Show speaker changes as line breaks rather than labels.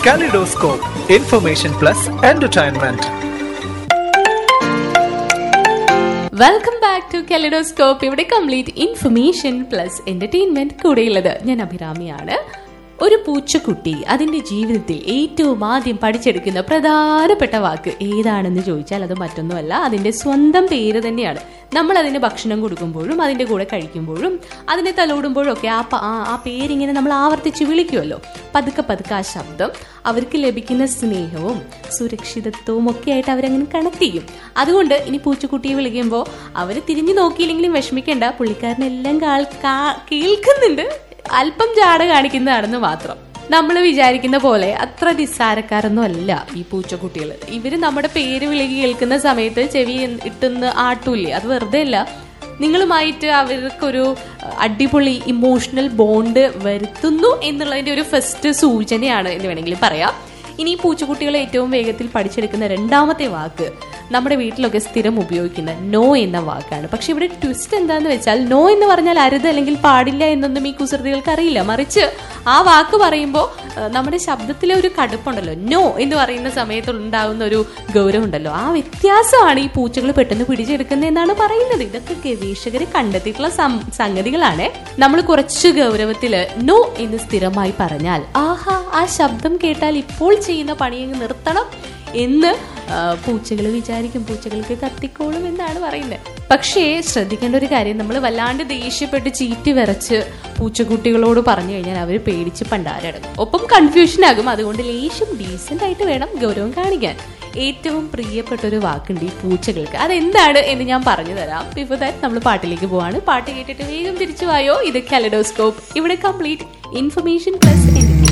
Kaleidoscope, information plus entertainment.
Welcome back to kaleidoscope ഇവിടെ complete information plus entertainment കൂടെയുള്ളത് ഞാൻ അഭിരാമിയാണ് ഒരു പൂച്ചക്കുട്ടി അതിന്റെ ജീവിതത്തിൽ ഏറ്റവും ആദ്യം പഠിച്ചെടുക്കുന്ന പ്രധാനപ്പെട്ട വാക്ക് ഏതാണെന്ന് ചോദിച്ചാൽ അത് മറ്റൊന്നുമല്ല അതിന്റെ സ്വന്തം പേര് തന്നെയാണ് നമ്മൾ അതിന് ഭക്ഷണം കൊടുക്കുമ്പോഴും അതിന്റെ കൂടെ കഴിക്കുമ്പോഴും അതിനെ തലോടുമ്പോഴും ഒക്കെ ആ പ- ആ- ആ പേരിങ്ങനെ നമ്മൾ ആവർത്തിച്ച് വിളിക്കുമല്ലോ പതുക്കെ പതുക്കെ ആ ശബ്ദം അവർക്ക് ലഭിക്കുന്ന സ്നേഹവും സുരക്ഷിതത്വവും ഒക്കെ ആയിട്ട് അവരങ്ങനെ കണക്ട് ചെയ്യും അതുകൊണ്ട് ഇനി പൂച്ചക്കുട്ടിയെ വിളിക്കുമ്പോൾ അവർ തിരിഞ്ഞു നോക്കിയില്ലെങ്കിലും വിഷമിക്കേണ്ട പുള്ളിക്കാരനെല്ലാം കാൾ- കാ- കേൾക്കുന്നുണ്ട് അല്പം ജാട കാണിക്കുന്നതാണെന്ന് മാത്രം നമ്മൾ വിചാരിക്കുന്ന പോലെ അത്ര നിസ്സാരക്കാരൊന്നും അല്ല ഈ പൂച്ചക്കുട്ടികൾ ഇവര് നമ്മുടെ പേര് വിളിക്ക് കേൾക്കുന്ന സമയത്ത് ചെവി ഇട്ടുന്ന ആട്ടൂല്ലേ അത് വെറുതെ അല്ല നിങ്ങളുമായിട്ട് അവർക്കൊരു അഹ്, അടിപൊളി ഇമോഷണൽ ബോണ്ട് വരുത്തുന്നു എന്നുള്ളതിന്റെ ഒരു ഫസ്റ്റ് സൂചനയാണ് എന്ന് വേണമെങ്കിൽ പറയാം ഇനി ഈ പൂച്ചക്കുട്ടികൾ ഏറ്റവും വേഗത്തിൽ പഠിച്ചെടുക്കുന്ന രണ്ടാമത്തെ വാക്ക് നമ്മുടെ വീട്ടിലൊക്കെ സ്ഥിരം ഉപയോഗിക്കുന്ന നോ എന്ന വാക്കാണ് പക്ഷെ ഇവിടെ ട്വിസ്റ്റ് എന്താന്ന് വെച്ചാൽ നോ എന്ന് പറഞ്ഞാൽ അരുത് അല്ലെങ്കിൽ പാടില്ല എന്നൊന്നും ഈ കുസൃതികൾക്ക് അറിയില്ല മറിച്ച് ആ വാക്ക് പറയുമ്പോൾ നമ്മുടെ ശബ്ദത്തിലെ ഒരു കടുപ്പുണ്ടല്ലോ നോ എന്ന് പറയുന്ന സമയത്ത് ഉണ്ടാകുന്ന ഒരു ഗൗരവം ഉണ്ടല്ലോ ആ വ്യത്യാസമാണ് ഈ പൂച്ചകൾ പെട്ടെന്ന് പിടിച്ചെടുക്കുന്നത് എന്നാണ് പറയുന്നത് ഇതൊക്കെ ഗവേഷകർ കണ്ടെത്തിയിട്ടുള്ള സം- സംഗതികളാണ് നമ്മൾ കുറച്ച് ഗൗരവത്തില് നോ എന്ന് സ്ഥിരമായി പറഞ്ഞാൽ ആഹാ ആ ശബ്ദം കേട്ടാൽ ഇപ്പോൾ ചെയ്യുന്ന പണി അങ്ങ് നിർത്തണം എന്ന് പൂച്ചകൾ വിചാരിക്കും പൂച്ചകൾക്ക് കത്തിക്കോളും എന്നാണ് പറയുന്നത് പക്ഷേ ശ്രദ്ധിക്കേണ്ട ഒരു കാര്യം നമ്മൾ വല്ലാണ്ട് ദേഷ്യപ്പെട്ട് ചീറ്റി വിറച്ച് പൂച്ചക്കുട്ടികളോട് പറഞ്ഞു കഴിഞ്ഞാൽ അവർ പേടിച്ച് പണ്ടാരടങ്ങും ഒപ്പം കൺഫ്യൂഷൻ ആകും അതുകൊണ്ട് ലേശം ഡീസെന്റ് ആയിട്ട് വേണം ഗൗരവം കാണിക്കാൻ ഏറ്റവും പ്രിയപ്പെട്ട ഒരു വാക്കുണ്ട് ഈ പൂച്ചകൾക്ക് അതെന്താണ് എന്ന് ഞാൻ പറഞ്ഞു തരാം ബിഫോർ ദാറ്റ് നമ്മൾ പാട്ടിലേക്ക് പോവാണ് പാട്ട് കേട്ടിട്ട് വേഗം തിരിച്ചു വായോ ഇത് കലഡോസ്കോപ്പ് ഇവിടെ കംപ്ലീറ്റ് ഇൻഫർമേഷൻ പ്ലസ്